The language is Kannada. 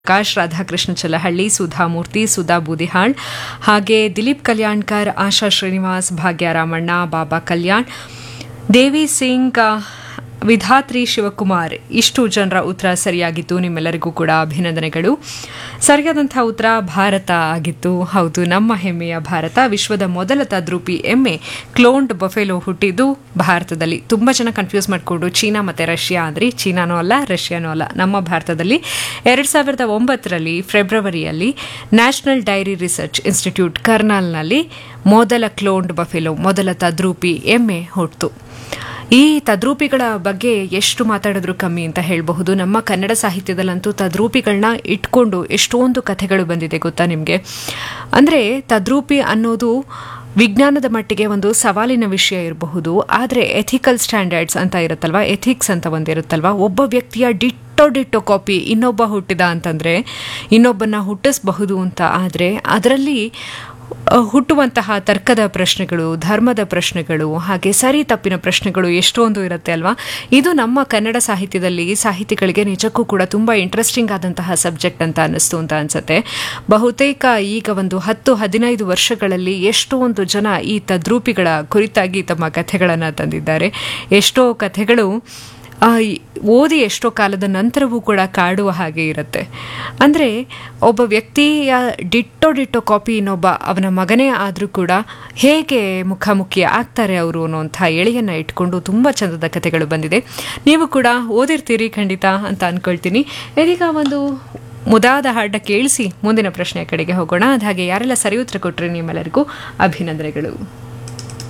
ಪ್ರಕಾಶ್ ರಾಧಾಕೃಷ್ಣ ಚಲಹಳ್ಳಿ ಸುಧಾಮೂರ್ತಿ ಸುಧಾ ಬೂದಿಹಾಳ್ ಹಾಗೆ ದಿಲೀಪ್ ಕಲ್ಯಾಣ್ಕರ್ ಆಶಾ ಶ್ರೀನಿವಾಸ್ ಭಾಗ್ಯ ರಾಮಣ್ಣ ಬಾಬಾ ಕಲ್ಯಾಣ್ ದೇವಿ ಸಿಂಗ್ ಆ, ವಿಧಾತ್ರಿ ಶಿವಕುಮಾರ್ ಇಷ್ಟು ಜನರ ಉತ್ತರ ಸರಿಯಾಗಿತ್ತು ನಿಮ್ಮೆಲ್ಲರಿಗೂ ಕೂಡ ಅಭಿನಂದನೆಗಳು ಸರಿಯಾದಂಥ ಉತ್ತರ ಭಾರತ ಆಗಿತ್ತು ಹೌದು ನಮ್ಮ ಹೆಮ್ಮೆಯ ಭಾರತ ವಿಶ್ವದ ಮೊದಲ ತದ್ರೂಪಿ ಎಮ್ಮೆ ಕ್ಲೋನ್ಡ್ ಬಫೆಲೋ ಹುಟ್ಟಿದ್ದು ಭಾರತದಲ್ಲಿ ತುಂಬ ಜನ ಕನ್ಫ್ಯೂಸ್ ಮಾಡಿಕೊಂಡು ಚೀನಾ ಮತ್ತು ರಷ್ಯಾ ಅಂದರೆ ಚೀನಾನೂ ಅಲ್ಲ ರಷ್ಯಾನೂ ಅಲ್ಲ ನಮ್ಮ ಭಾರತದಲ್ಲಿ ಎರಡು ಸಾವಿರದ ಒಂಬತ್ತರಲ್ಲಿ ಫೆಬ್ರವರಿಯಲ್ಲಿ ನ್ಯಾಷನಲ್ ಡೈರಿ ರಿಸರ್ಚ್ ಇನ್ಸ್ಟಿಟ್ಯೂಟ್ ಕರ್ನಾಲ್ನಲ್ಲಿ ಮೊದಲ ಕ್ಲೋನ್ಡ್ ಬಫೆಲೋ ಮೊದಲ ತದ್ರೂಪಿ ಎಮ್ಮೆ ಹುಟ್ಟಿತು ಈ ತದ್ರೂಪಿಗಳ ಬಗ್ಗೆ ಎಷ್ಟು ಮಾತಾಡಿದ್ರು ಕಮ್ಮಿ ಅಂತ ಹೇಳಬಹುದು ನಮ್ಮ ಕನ್ನಡ ಸಾಹಿತ್ಯದಲ್ಲಂತೂ ತದ್ರೂಪಿಗಳನ್ನ ಇಟ್ಕೊಂಡು ಎಷ್ಟೊಂದು ಕಥೆಗಳು ಬಂದಿದೆ ಗೊತ್ತಾ ನಿಮಗೆ ಅಂದರೆ ತದ್ರೂಪಿ ಅನ್ನೋದು ವಿಜ್ಞಾನದ ಮಟ್ಟಿಗೆ ಒಂದು ಸವಾಲಿನ ವಿಷಯ ಇರಬಹುದು ಆದರೆ ಎಥಿಕಲ್ ಸ್ಟ್ಯಾಂಡರ್ಡ್ಸ್ ಅಂತ ಇರುತ್ತಲ್ವಾ ಎಥಿಕ್ಸ್ ಅಂತ ಒಂದಿರುತ್ತಲ್ವಾ ಒಬ್ಬ ವ್ಯಕ್ತಿಯ ಡಿಟ್ಟೋ ಡಿಟ್ಟೋ ಕಾಪಿ ಇನ್ನೊಬ್ಬ ಹುಟ್ಟಿದ ಅಂತಂದರೆ ಇನ್ನೊಬ್ಬನ ಹುಟ್ಟಿಸಬಹುದು ಅಂತ ಆದರೆ ಅದರಲ್ಲಿ ಅ, ಹುಟ್ಟುವಂತಹ ತರ್ಕದ ಪ್ರಶ್ನೆಗಳು ಧರ್ಮದ ಪ್ರಶ್ನೆಗಳು ಹಾಗೆ ಸರಿ ತಪ್ಪಿನ ಪ್ರಶ್ನೆಗಳು ಎಷ್ಟೊಂದು ಇರುತ್ತೆ ಅಲ್ವಾ ಇದು ನಮ್ಮ ಕನ್ನಡ ಸಾಹಿತ್ಯದಲ್ಲಿ ಸಾಹಿತಿಗಳಿಗೆ ನಿಜಕ್ಕೂ ಕೂಡ ತುಂಬ ಇಂಟ್ರೆಸ್ಟಿಂಗ್ ಆದಂತಹ ಸಬ್ಜೆಕ್ಟ್ ಅಂತ ಅನ್ನಿಸ್ತು ಅಂತ ಅನ್ಸುತ್ತೆ ಬಹುತೇಕ ಈಗ ಒಂದು ಹತ್ತು ಹದಿನೈದು ವರ್ಷಗಳಲ್ಲಿ ಎಷ್ಟೊಂದು ಜನ ಈ ತದ್ರೂಪಿಗಳ ಕುರಿತಾಗಿ ತಮ್ಮ ಕಥೆಗಳನ್ನು ತಂದಿದ್ದಾರೆ ಎಷ್ಟೋ ಕಥೆಗಳು ಆ, ಈ- ಓದಿ ಎಷ್ಟೋ ಕಾಲದ ನಂತರವೂ ಕೂಡ ಕಾಡುವ ಹಾಗೆ ಇರುತ್ತೆ ಅಂದರೆ ಒಬ್ಬ ವ್ಯಕ್ತಿಯ ಡಿಟ್ಟೋ ಡಿಟ್ಟೋ ಕಾಪಿ ಇನ್ನೊಬ್ಬ ಅವನ ಮಗನೇ ಆದರೂ ಕೂಡ ಹೇಗೆ ಮುಖಾಮುಖಿ ಆಗ್ತಾರೆ ಅವರು ಅನ್ನೋಂಥ ಎಳೆಯನ್ನು ಇಟ್ಕೊಂಡು ತುಂಬ ಚಂದದ ಕಥೆಗಳು ಬಂದಿದೆ ನೀವು ಕೂಡ ಓದಿರ್ತೀರಿ ಖಂಡಿತ ಅಂತ ಅಂದ್ಕೊಳ್ತೀನಿ ಇದೀಗ ಒಂದು ಮುದಾದ ಹಾಡ ಕೇಳಿಸಿ ಮುಂದಿನ ಪ್ರಶ್ನೆಯ ಕಡೆಗೆ ಹೋಗೋಣ ಅದಾಗೆ ಯಾರೆಲ್ಲ ಸರಿ ಉತ್ತರ ಕೊಟ್ಟರೆ ನಿಮ್ಮೆಲ್ಲರಿಗೂ ಅಭಿನಂದನೆಗಳು